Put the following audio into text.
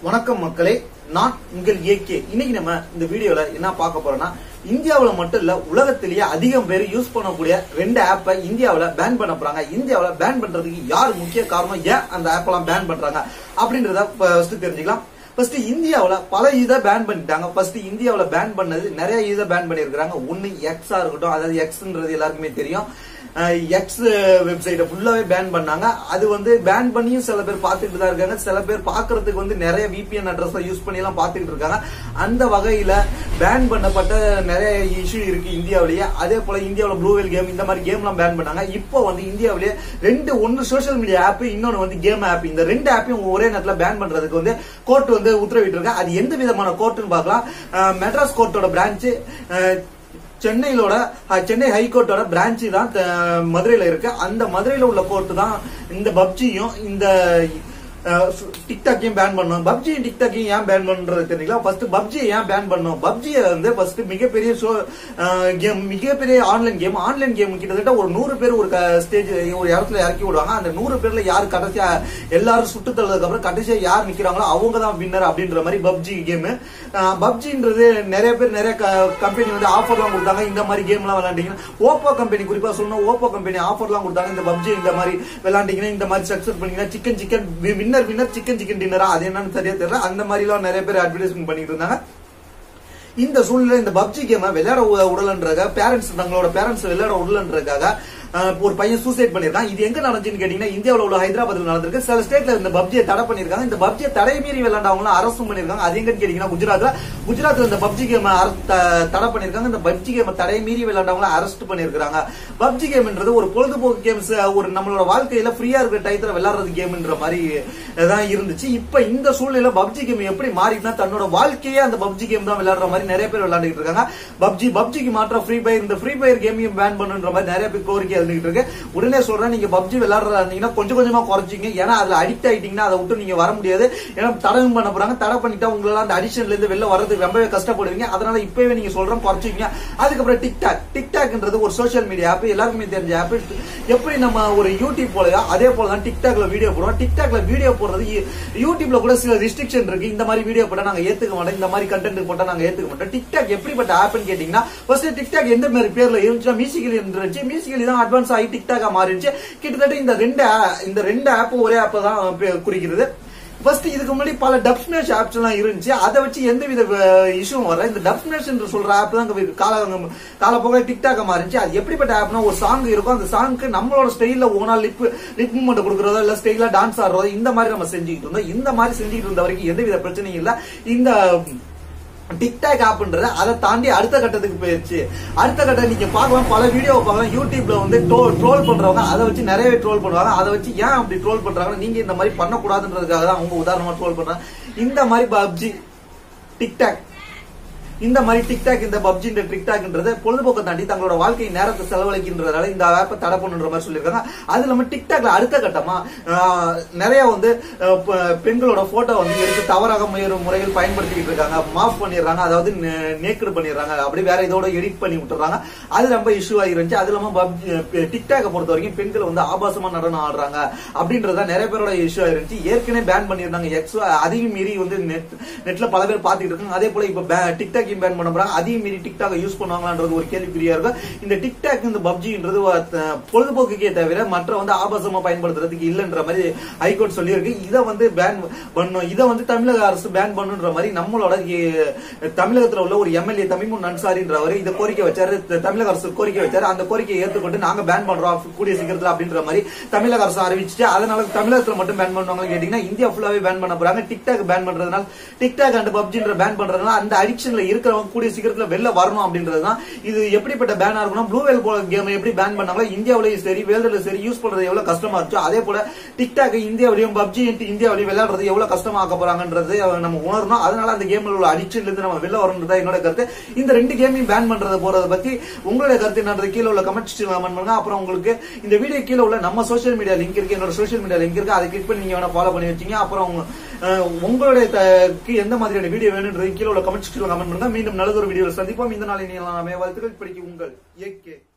வணக்கம் மக்களே நான் உங்கள் ஏகே இன்னைக்கு நம்ம இந்த வீடியோல என்ன பார்க்க போறோம்னா இந்தியாவுல மட்டும் இல்ல உலகத்திலேயே அதிகம் பேர் யூஸ் பண்ணக்கூடிய ரெண்டு ஆப்பை இந்தியாவுல பேன் பண்ண போறாங்க இந்தியாவுல பேன் பண்றதுக்கு யார் முக்கிய காரணம் ஏன் அந்த ஆப் எல்லாம் பேன் பண்றாங்க அப்படின்றத ஃபர்ஸ்ட் தெரிஞ்சுக்கலாம் ஃபர்ஸ்ட் இந்தியாவுல பல இதை பேன் பண்ணிட்டாங்க ஃபர்ஸ்ட் இந்தியாவுல பேன் பண்ணது நிறைய இதை பேன் பண்ணிருக்காங்க ஒன்னு எக்ஸா இருக்கட்டும் அதாவது எக்ஸ்ன்றது எல்லாருக்குமே தெரியும் எக்ஸ் வெப்சைட்டை ஃபுல்லாவே பேன் பண்ணாங்க அது வந்து பேன் பண்ணியும் சில பேர் பார்த்துட்டு தான் இருக்காங்க சில பேர் பார்க்கறதுக்கு வந்து நிறைய விபிஎன் அட்ரஸ் யூஸ் பண்ணி எல்லாம் பார்த்துட்டு இருக்காங்க அந்த வகையில பேன் பண்ணப்பட்ட நிறைய இஷ்யூ இருக்கு இந்தியாவிலேயே அதே போல இந்தியாவில் ப்ளூவெல் கேம் இந்த மாதிரி கேம்லாம் பேன் பண்ணாங்க இப்போ வந்து இந்தியாவிலேயே ரெண்டு ஒன்னு சோஷியல் மீடியா ஆப் இன்னொன்னு வந்து கேம் ஆப் இந்த ரெண்டு ஆப்பையும் ஒரே நேரத்தில் பேன் பண்றதுக்கு வந்து கோர்ட் வந்து உத்தரவிட்டு இருக்கு அது எந்த விதமான கோர்ட்டுன்னு பார்க்கலாம் அஹ் மெட்ராஸ் கோர்ட்டோட பிரான்ச் சென்னையிலோட அஹ், சென்னை ஹைகோர்ட்டோட பிரான்ச் தான் த- மதுரையில இருக்கு அந்த மதுரையில உள்ள கோர்ட் தான் இந்த பப்ஜியும் இந்த டிக்டாக்கையும் பேன் பண்ணணும் பப்ஜியும் டிக்டாக்கையும் ஏன் பேன் பண்றது தெரியுங்களா ஃபர்ஸ்ட் பப்ஜியை ஏன் பேன் பண்ணணும் பப்ஜியை வந்து ஃபர்ஸ்ட் மிகப்பெரிய ஷோ கேம் மிகப்பெரிய ஆன்லைன் கேம் ஆன்லைன் கேம் கிட்டத்தட்ட ஒரு நூறு பேர் ஒரு ஸ்டேஜ் ஒரு இடத்துல இறக்கி விடுவாங்க அந்த நூறு பேர்ல யார் கடைசியா எல்லாரும் சுட்டு தள்ளதுக்கு அப்புறம் கடைசியா யார் நிக்கிறாங்களோ அவங்க தான் வின்னர் அப்படின்ற மாதிரி பப்ஜி கேம் பப்ஜின்றது நிறைய பேர் நிறைய கம்பெனி வந்து ஆஃபர்லாம் கொடுத்தாங்க இந்த மாதிரி கேம்லாம் விளையாண்டீங்கன்னா ஓப்போ கம்பெனி குறிப்பா சொல்லணும் ஓப்போ கம்பெனி ஆஃபர்லாம் கொடுத்தாங்க இந்த பப்ஜி இந்த மாதிரி விளையாண்டீங்கன்னா இந்த மாதிரி சக்சஸ் பண்ணீங்கன்னா chicken chicken winner winner chicken chicken டின்னரா அது என்னன்னு சரியா தெரியல அந்த மாதிரி எல்லாம் நிறைய பேர் அட்வர்டைஸ்மெண்ட் பண்ணிட்டு இருந்தாங்க இந்த சூழ்நிலை இந்த பப்ஜி கேமை விளையாட உ- உடலன்றதுக்காக பேரண்ட்ஸ் தங்களோட பேரண்ட்ஸ் விளையாட உடலன்றதுக்காக அஹ், ஒரு பையன் சூசைட் பண்ணிருக்கான் இது எங்க நடந்துச்சுன்னு கேட்டீங்கன்னா இந்தியாவுல உள்ள ஹைதராபாத்ல நடந்திருக்கு சில ஸ்டேட்ல இந்த பப்ஜியை தடை பண்ணிருக்காங்க இந்த பப்ஜியை தடை மீறி விளையாண்டவங்க அரசும் பண்ணிருக்காங்க அது எங்கன்னு கேட்டீங்கன்னா குஜராத்ல குஜராத்ல இந்த பப்ஜி கேம் தடை பண்ணிருக்காங்க இந்த பப்ஜி கேம் தடை மீறி விளையாண்டவங்கள அரெஸ்ட் பண்ணிருக்காங்க பப்ஜி கேம்ன்றது ஒரு பொழுதுபோக்கு கேம்ஸ் ஒரு நம்மளோட வாழ்க்கையில ஃப்ரீயா இருக்கிற டயத்துல விளையாடுறது கேம்ன்ற மாதிரி தான் இருந்துச்சு இப்ப இந்த சூழ்நிலை பப்ஜி கேம் எப்படி மாறிட்டுனா தன்னோட வாழ்க்கையே அந்த பப்ஜி கேம் தான் விளையாடுற மாதிரி நிறைய பேர் விளையாண்டுட்டு இருக்காங்க பப்ஜி பப்ஜிக்கு மாற்ற ஃப்ரீ ஃபயர் இந்த ஃப்ரீ ஃபயர் கேமையும் பேன் பண்ணுன்ற மாதிரி நிறைய பேர் கோரிக்கை எழுதிட்டு இருக்கு உடனே சொல்றேன் நீங்க பப்ஜி விளையாடுறதா இருந்தீங்கன்னா கொஞ்சம் கொஞ்சமா குறைச்சிங்க ஏன்னா அதுல அடிக்ட் ஆயிட்டீங்கன்னா அதை விட்டு நீங்க வர முடியாது ஏன்னா தடவும் பண்ண போறாங்க தடை பண்ணிட்டா உங்களால அந்த அடிஷன்ல இருந்து வெளில வர்றதுக்கு ரொம்பவே கஷ்டப்படுவீங்க அதனால இப்பவே நீங்க சொல்றோம் குறைச்சிங்க அதுக்கப்புறம் டிக்டாக் டிக்டாக்ன்றது ஒரு சோஷியல் மீடியா ஆப் எல்லாருக்குமே தெரிஞ்ச ஆப் எப்படி நம்ம ஒரு யூடியூப் போலயோ அதே போல தான் டிக்டாக்ல வீடியோ போடுவோம் டிக்டாக்ல வீடியோ போடுறது யூ- யூடியூப்ல கூட சில ரெஸ்ட்ரிக்ஷன் இருக்கு இந்த மாதிரி வீடியோ போட்டா நாங்க ஏத்துக்க மாட்டோம் இந்த மாதிரி கண்டென்ட் போட்டா நாங்க ஏத்துக்க மாட்டோம் டிக்டாக் எப்படிப்பட்ட ஆப்னு கேட்டீங்கன்னா ஃபர்ஸ்ட் டிக்டாக் எந்த மாதிரி பேர்ல இருந்துச்சுன்னா மியூசிக்கலி இருந்துச்சு மியூசிக்கலி தான் அட்வான்ஸ் ஆகி டிக்டாக்கா மாறிடுச்சு கிட்டத்தட்ட இந்த ரெண்டு a- இந்த ரெண்டு ஆப் ஒரே ஆப் தான் பே- குறிக்கிறது ஃபர்ஸ்ட் இதுக்கு முன்னாடி பல டப் ஸ்மேஷ் ஆப்ஸ் எல்லாம் இருந்துச்சு அதை வச்சு எந்த வித இஷ்யூவும் வர இந்த டப் ஸ்மேஷ் என்று சொல்ற ஆப் தான் இங்க கால காலப்போக டிக்டாக மாறிச்சு அது எப்படிப்பட்ட ஆப்னா ஒரு சாங் இருக்கும் அந்த சாங்க்கு நம்மளோட ஸ்டைல்ல ஓனா லிப் லிப் மூவ்மெண்ட் கொடுக்கறதோ இல்ல ஸ்டைலா டான்ஸ் ஆடுறதோ இந்த மாதிரி நம்ம செஞ்சுக்கிட்டு இருந்தோம் இந்த மாதிரி செஞ்சுக்கிட்டு இருந்த வரைக்கும் எந்த வித பிரச்சனையும் இல்ல இந்த டிக்டாக் ஆப்ன்றது அதை தாண்டி அடுத்த கட்டத்துக்கு போயிருச்சு அடுத்த கட்டம் நீங்க பார்க்கலாம் பல வீடியோ பார்க்கலாம் யூடியூப்ல வந்து ட்ரோல் பண்றவங்க அதை வச்சு நிறைய ட்ரோல் பண்ணுவாங்க அதை வச்சு ஏன் அப்படி ட்ரோல் பண்றாங்க நீங்க இந்த மாதிரி பண்ணக்கூடாதுன்றதுக்காக தான் அவங்க உதாரணமா ட்ரோல் பண்றாங்க இந்த மாதிரி பப்ஜி டிக்டாக் இந்த மாதிரி டிக்டாக் இந்த பப்ஜி இந்த டிக்டாக்ன்றது பொழுதுபோக்கை தாண்டி தங்களோட வாழ்க்கை நேரத்தை செலவழிக்கின்றதால இந்த ஆப்பை தடை பண்ணுன்ற மாதிரி சொல்லியிருக்காங்க அது இல்லாம டிக்டாக்ல அடுத்த கட்டமா ஆஹ், நிறைய வந்து ஆஹ், பெ- பெண்களோட போட்டோ வந்து எடுத்து தவறாக முயறு முறையில் பயன்படுத்திக்கிட்டு இருக்காங்க மாஃப் பண்ணிடுறாங்க அதாவது நேக்கடு பண்ணிடுறாங்க அப்படி வேற இதோட எடிட் பண்ணி விட்டுறாங்க அது ரொம்ப இஷ்யூ ஆகிருந்துச்சு அது இல்லாம பப்ஜி டிக்டாக்கை பொறுத்த வரைக்கும் பெண்கள் வந்து ஆபாசமா நடனம் ஆடுறாங்க அப்படின்றத நிறைய பேரோட இஷ்யூ ஆயிருந்துச்சு ஏற்கனவே பேன் பண்ணியிருந்தாங்க எக்ஸ் அதையும் மீறி வந்து நெட் நெட்ல பல பேர் பார்த்துட்டு இருக்காங்க அதே போல இப்ப டிக்டாக்கையும் பேன் பண்ண போறாங்க அதையும் மீறி டிக்டாக் யூஸ் பண்ணுவாங்களான்றது ஒரு கேள்விக்குறியா இருக்கும் இந்த டிக்டாக் இந்த பப்ஜின்றது அஹ், பொழுதுபோக்குக்கே தவிர மற்ற வந்து ஆபாசமா பயன்படுத்துறதுக்கு இல்லைன்ற மாதிரி ஹைகோர்ட் சொல்லியிருக்கு இதை வந்து பேன் பண்ணும் இதை வந்து தமிழக அரசு பேன் பண்ணுன்ற மாதிரி நம்மளோட எ- தமிழகத்துல உள்ள ஒரு எம்எல்ஏ தமிமுன் அன்சாரின்றவர் இதை கோரிக்கை வச்சாரு த- தமிழக அரசு கோரிக்கை வச்சாரு அந்த கோரிக்கையை ஏற்றுக்கொண்டு நாங்க பேன் பண்றோம் கூடிய சீக்கிரத்துல அப்படின்ற மாதிரி தமிழக அரசு அறிவிச்சுட்டு அதனால தமிழகத்துல மட்டும் பேன் பண்ணுவாங்க கேட்டீங்கன்னா இந்தியா ஃபுல்லாவே பேன் பண்ண போறாங்க டிக்டாக் பேன் பண்றதுனால டிக்டாக் அண்ட் பப்ஜின்ற பேன் பண்றதுனால அந்த அடிக்ஷன்ல இருக்கிறவங்க கூடிய சீக்கிரத்துல வெளில வரணும் அப்படின்றதுதான் இது எப்படிப்பட்ட பேனா இருக்கணும் ப்ளூ வேல் போல கேம் எப்படி பேன் பண்ணாங்களோ இந்தியாவிலேயும் சரி வேர்ல்டுல சரி யூஸ் பண்றது எவ்வளவு கஷ்டமா இருந்துச்சோ அதே போல டிக்டாக் இந்தியாவிலையும் பப்ஜி இந்தியாவிலையும் விளையாடுறது எவ்வளவு கஷ்டமா ஆக்க போறாங்கன்றது நம்ம உணரணும் அதனால அந்த கேம்ல உள்ள அடிக்ஷன்ல இருந்து நம்ம வெளில வரணுன்றதா என்னோட கருத்து இந்த ரெண்டு கேமையும் பேன் பண்றத போறத பத்தி உங்களுடைய கருத்து என்னன்றது கீழே உள்ள கமெண்ட் கமெண்ட் பண்ணுங்க அப்புறம் உங்களுக்கு இந்த வீடியோ கீழே உள்ள நம்ம சோஷியல் மீடியா லிங்க் இருக்கு என்னோட சோஷியல் மீடியா லிங்க் இருக்கு அதை கிளிக் பண்ணி நீங்க வேணா ஃபாலோ பண்ணி வச்சீங்க அப்புறம் உங்க- அஹ், உங்களுடைய த- க்கு எந்த மாதிரியான வீடியோ வேணுன்றது கீழே உள்ள கமெண்ட் கமெண்ட் பண்ணுங்க மீண்டும் நல்லதொரு வீடியோவில் சந்திப்போம் இந்த நாளில் நீ எல்லாமே வாழ்த்துக்கள் படிக்க உங்கள் ஏகே